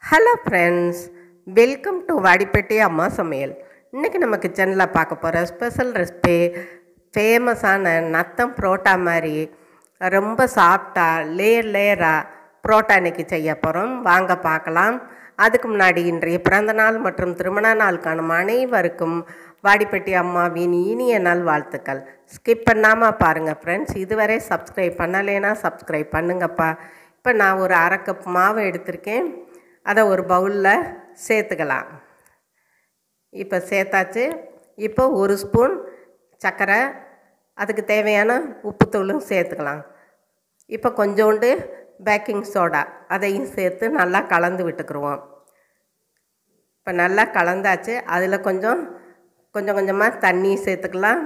hello friends welcome to Vadipatti அம்மா சமையல் இன்றைக்கி நம்ம கிச்சனில் பார்க்க போகிற ஸ்பெஷல் ரெசிபி ஃபேமஸான நத்தம் புரோட்டா மாதிரி ரொம்ப சாஃப்டாக லேயர் லேயராக புரோட்டா இன்றைக்கி செய்ய போகிறோம் வாங்க பார்க்கலாம் அதுக்கு முன்னாடி இன்றைய பிறந்த நாள் மற்றும் திருமண நாள் காணும் அனைவருக்கும் வாடிப்பட்டி அம்மாவின் இனிய நாள் வாழ்த்துக்கள் ஸ்கிப் பண்ணாமல் பாருங்கள் ஃப்ரெண்ட்ஸ் இதுவரை சப்ஸ்கிரைப் பண்ணலைன்னா சப்ஸ்கிரைப் பண்ணுங்கப்பா இப்போ நான் ஒரு அரை கப் மாவு எடுத்திருக்கேன் அதை ஒரு பவுலில் சேர்த்துக்கலாம் இப்போ சேர்த்தாச்சு இப்போ ஒரு ஸ்பூன் சர்க்கரை அதுக்கு தேவையான உப்புத்தூளும் சேர்த்துக்கலாம் இப்போ கொஞ்சோண்டு பேக்கிங் சோடா அதையும் சேர்த்து நல்லா கலந்து விட்டுக்குருவோம் இப்போ நல்லா கலந்தாச்சு அதில் கொஞ்சம் கொஞ்சம் கொஞ்சமாக தண்ணி சேர்த்துக்கலாம்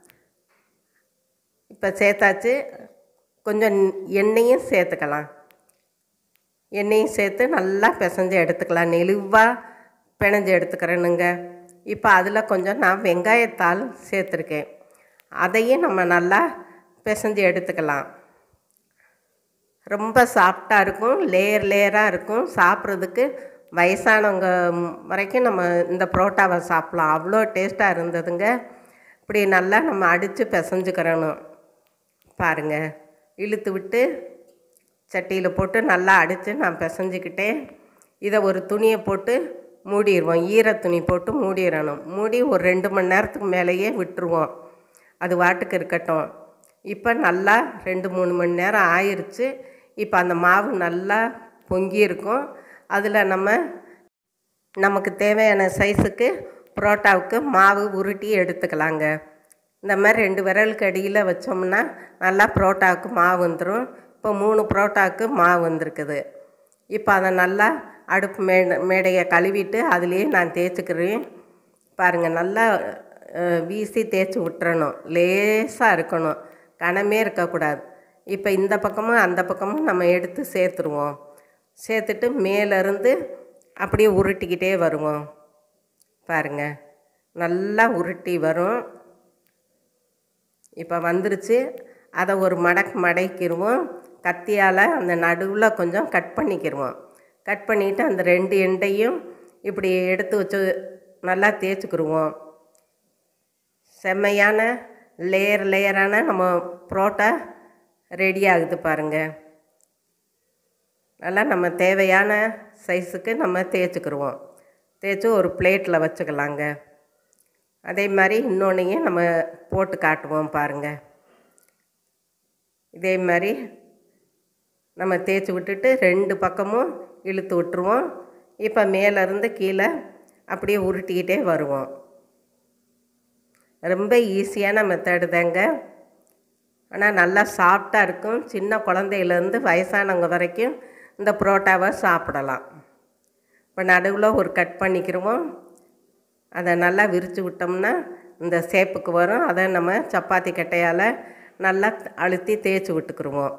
இப்போ சேர்த்தாச்சு கொஞ்சம் எண்ணெயும் சேர்த்துக்கலாம் எண்ணெயும் சேர்த்து நல்லா பிசைஞ்சு எடுத்துக்கலாம் நெளிவாக பிணைஞ்சு எடுத்துக்கிறேனுங்க இப்போ அதில் கொஞ்சம் நான் வெங்காயத்தாள் சேர்த்துருக்கேன் அதையும் நம்ம நல்லா பிசைஞ்சு எடுத்துக்கலாம் ரொம்ப சாஃப்டாக இருக்கும் லேயர் லேயராக இருக்கும் சாப்பிட்றதுக்கு வயசானவங்க வரைக்கும் நம்ம இந்த புரோட்டாவை சாப்பிட்லாம் அவ்வளோ டேஸ்ட்டாக இருந்ததுங்க இப்படி நல்லா நம்ம அடித்து பிசைஞ்சுக்கிறணும் பாருங்கள் இழுத்து விட்டு சட்டியில் போட்டு நல்லா அடித்து நான் பிசைஞ்சிக்கிட்டேன் இதை ஒரு துணியை போட்டு மூடிடுவோம் ஈர துணி போட்டு மூடிடணும் மூடி ஒரு ரெண்டு மணி நேரத்துக்கு மேலேயே விட்டுருவோம் அது வாட்டுக்கு இருக்கட்டும் இப்போ நல்லா ரெண்டு மூணு மணி நேரம் ஆயிடுச்சு இப்போ அந்த மாவு நல்லா பொங்கி இருக்கும் அதில் நம்ம நமக்கு தேவையான சைஸுக்கு புரோட்டாவுக்கு மாவு உருட்டி எடுத்துக்கலாங்க இந்த மாதிரி ரெண்டு விரலுக்கு அடியில் வச்சோம்னா நல்லா புரோட்டாவுக்கு மாவு வந்துடும் இப்போ மூணு புரோட்டாவுக்கு மாவு வந்திருக்குது இப்போ அதை நல்லா அடுப்பு மே மேடையை கழுவிட்டு அதுலேயே நான் தேய்ச்சிக்கிறேன் பாருங்கள் நல்லா வீசி தேய்ச்சி விட்டுறணும் லேசாக இருக்கணும் கனமே இருக்கக்கூடாது இப்போ இந்த பக்கமும் அந்த பக்கமும் நம்ம எடுத்து சேர்த்துருவோம் சேர்த்துட்டு மேலேருந்து அப்படியே உருட்டிக்கிட்டே வருவோம் பாருங்கள் நல்லா உருட்டி வரும் இப்போ வந்துருச்சு அதை ஒரு மடக்கு மடக்கிடுவோம் கத்தியால் அந்த நடுவில் கொஞ்சம் கட் பண்ணிக்கிடுவோம் கட் பண்ணிவிட்டு அந்த ரெண்டு எண்டையும் இப்படி எடுத்து வச்சு நல்லா தேய்ச்சிக்கிடுவோம் செம்மையான லேயர் லேயரான நம்ம புரோட்டா ரெடி ஆகுது பாருங்கள் நல்லா நம்ம தேவையான சைஸுக்கு நம்ம தேய்ச்சிக்கிடுவோம் தேய்ச்சி ஒரு பிளேட்டில் வச்சுக்கலாங்க அதே மாதிரி இன்னொன்றையும் நம்ம போட்டு காட்டுவோம் பாருங்கள் இதே மாதிரி நம்ம தேய்ச்சி விட்டுட்டு ரெண்டு பக்கமும் இழுத்து விட்டுருவோம் இப்போ மேலேருந்து கீழே அப்படியே உருட்டிக்கிட்டே வருவோம் ரொம்ப ஈஸியான மெத்தடு தாங்க ஆனால் நல்லா சாஃப்டாக இருக்கும் சின்ன குழந்தையிலேருந்து வயசானவங்க வரைக்கும் இந்த புரோட்டாவை சாப்பிடலாம் இப்போ நடுவில் ஒரு கட் பண்ணிக்கிடுவோம் அதை நல்லா விரித்து விட்டோம்னா இந்த சேப்புக்கு வரும் அதை நம்ம சப்பாத்தி கட்டையால் நல்லா அழுத்தி தேய்ச்சி விட்டுக்குருவோம்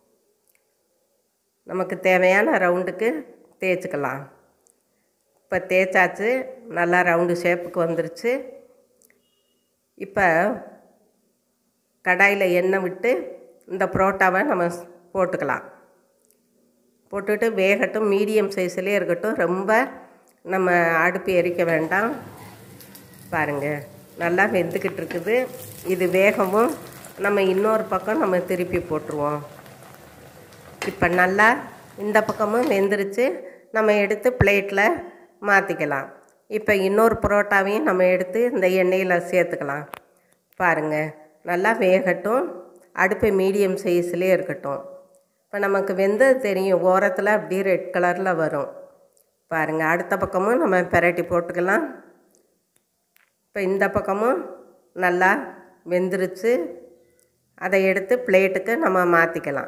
நமக்கு தேவையான ரவுண்டுக்கு தேய்ச்சிக்கலாம் இப்போ தேய்ச்சாச்சு நல்லா ரவுண்டு ஷேப்புக்கு வந்துருச்சு இப்போ கடாயில் எண்ணெய் விட்டு இந்த புரோட்டாவை நம்ம போட்டுக்கலாம் போட்டுட்டு வேகட்டும் மீடியம் சைஸ்லேயே இருக்கட்டும் ரொம்ப நம்ம அடுப்பு எரிக்க வேண்டாம் பாருங்கள் நல்லா வெந்துக்கிட்டு இருக்குது இது வேகவும் நம்ம இன்னொரு பக்கம் நம்ம திருப்பி போட்டுருவோம் இப்போ நல்லா இந்த பக்கமும் வெந்துருச்சு நம்ம எடுத்து பிளேட்டில் மாற்றிக்கலாம் இப்போ இன்னொரு புரோட்டாவையும் நம்ம எடுத்து இந்த எண்ணெயில் சேர்த்துக்கலாம் பாருங்கள் நல்லா வேகட்டும் அடுப்பு மீடியம் சைஸ்லேயே இருக்கட்டும் இப்போ நமக்கு வெந்தது தெரியும் ஓரத்தில் அப்படியே ரெட் கலரில் வரும் பாருங்கள் அடுத்த பக்கமும் நம்ம பெரட்டி போட்டுக்கலாம் இப்போ இந்த பக்கமும் நல்லா வெந்துருச்சு அதை எடுத்து பிளேட்டுக்கு நம்ம மாற்றிக்கலாம்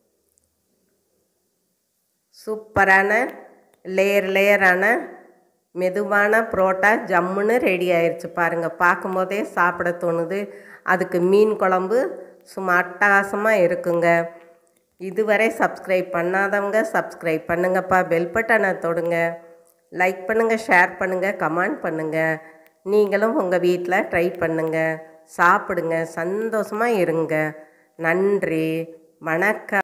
சூப்பரான லேயர் லேயரான மெதுவான புரோட்டா ஜம்முன்னு ரெடி ஆயிடுச்சு பாருங்கள் பார்க்கும்போதே சாப்பிட தோணுது அதுக்கு மீன் குழம்பு சும்மா அட்டகாசமாக இருக்குங்க இதுவரை சப்ஸ்கிரைப் பண்ணாதவங்க சப்ஸ்கிரைப் பண்ணுங்கப்பா பெல் பட்டனை தொடுங்க லைக் பண்ணுங்கள் ஷேர் பண்ணுங்கள் கமெண்ட் பண்ணுங்கள் நீங்களும் உங்கள் வீட்டில் ட்ரை பண்ணுங்கள் சாப்பிடுங்க சந்தோஷமாக இருங்க நன்றி வணக்கம்